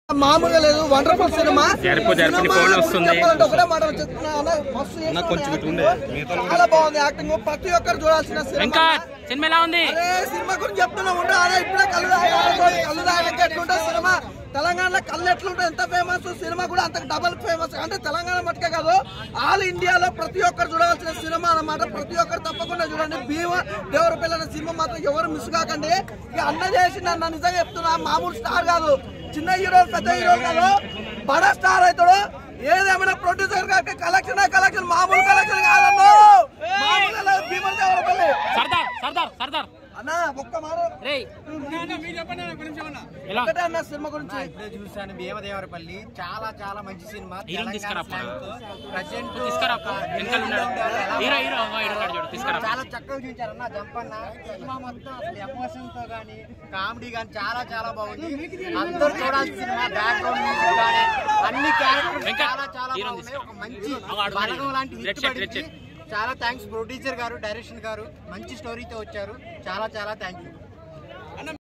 మామూలుగా లేదు wonderful cinema జరుపు, జరుపు, నీ సినిమా ఫోన్ గురించి వస్తుంది. చెప్పాలంటే ఒకటే మాట చెప్తున్నా అన్న, మస్తు చేస్తున్నాడు యాక్టింగ్. చాలా బాగుంది యాక్టింగ్ ప్రతి ఒక్కరు చూడాల్సిన సినిమా వెంకట్ సినిమా ఎలా ఉంది అరే సినిమా గురించి చెప్తున్నా ఉండు అదే ఇప్పుడే కళ్ళు తాగాలి కళ్ళు తాగాక ఎట్లుంటుంది సినిమా తెలంగాణలో కళ్ళు ఎట్లుంటుంది ఎంత ఫేమస్ సినిమా కూడా అంత డబల్ ఫేమస్ అంటే తెలంగాణ మట్టుకే కాదు ఆల్ ఇండియాలో ప్రతి ఒక్కరు చూడాల్సిన సినిమా అన్నమాట ప్రతి ఒక్కరు తప్పకుండా చూడండి భీమ దేవర పిల్లల సినిమా మాత్రం ఎవరు మిస్ కాకండి ఇక అన్న చేసి నన్ను నిజంగా చెప్తున్నా మామూలు స్టార్ కాదు చిన్న హీరో పెద్ద హీరో కాదు బడా స్టార్ అవుతాడు ఏదేమైనా ప్రొడ్యూసర్ గారికి కలెక్షన్ కలెక్షన్ మామూలు కలెక్షన్ కాదన్నా మామూలు లేదు, భీమా దేవరపల్లి సర్దార్ సర్దార్ సర్దార్ అన్నా ఒక్క మారు రే ఎలా ఒకటే అన్న సినిమా గురించి ఇప్పుడే చూసాను భీమదేవరపల్లి చాలా చాలా మంచి సినిమా హీరోని తీసుకురా అప్పా. ప్రజెంట్ తీసుకురా అప్పా. వెనకాల ఉన్నాడు హీరో హీరో ఆ, హీరో ఉన్నాడు చూడు తీసుకురా చాలా చక్కగా చూపించారన్న జంపన్న సినిమా మొత్తం అసలు ఎమోషన్ తో గానీ కామెడీ గానీ చాలా చాలా బాగుంది అందరూ చూడాల్సిన సినిమా బ్యాక్గ్రౌండ్ మ్యూజిక్ గానీ అన్ని క్యారెక్టర్స్ వెంకట్, చాలా చాలా హీరోని బాగున్నాయి తీసుకురా. ఒక మంచి అగో ఆడు బలగం లాంటి రెడ్ హిట్ షర్ట్, రెడ్ పడింది చాలా థ్యాంక్స్ ప్రొడ్యూసర్ గారు డైరెక్షన్ గారు మంచి స్టోరీతో వచ్చారు చాలా చాలా థ్యాంక్ యూ